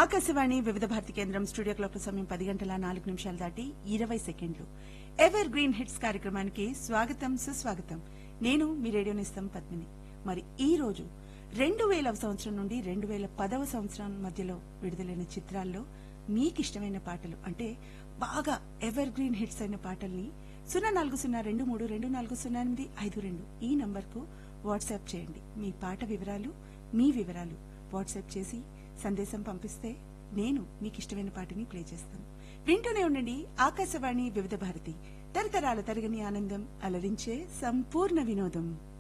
ఆకాశవాణి వివిధ భారతి కేంద్రం studio clock సమయం పది గంటల నాలుగు నిమిషాలు దాటి ఇరవై సెకండ్లు ఎవర్ గ్రీన్ హిట్స్ కార్యక్రమానికి స్వాగతం సుస్వాగతం నేను మీ రేడియో నిస్తం పద్మిని మరి ఈ రోజు రెండు వేల సంవత్సరం నుండి రెండు వేల పదవ సంవత్సరం మధ్యలో విడుదలైన చిత్రాల్లో మీకు ఇష్టమైన పాటలు అంటే బాగా ఎవర్ గ్రీన్ హిట్స్ అయిన పాటల్ని సున్నా నాలుగు సున్నా రెండు మూడు రెండు నాలుగు సున్నా ఎనిమిది ఐదు రెండు ఈ నంబర్కు వాట్సాప్ చేయండి మీ పాట వివరాలు మీ వివరాలు వాట్సాప్ చేసి సందేశం పంపిస్తే నేను మీకు ఇష్టమైన పాటని ప్లే చేస్తాను వింటూనే ఉండండి ఆకాశవాణి వివిధ భారతి తరతరాల తరగని ఆనందం అలరించే సంపూర్ణ వినోదం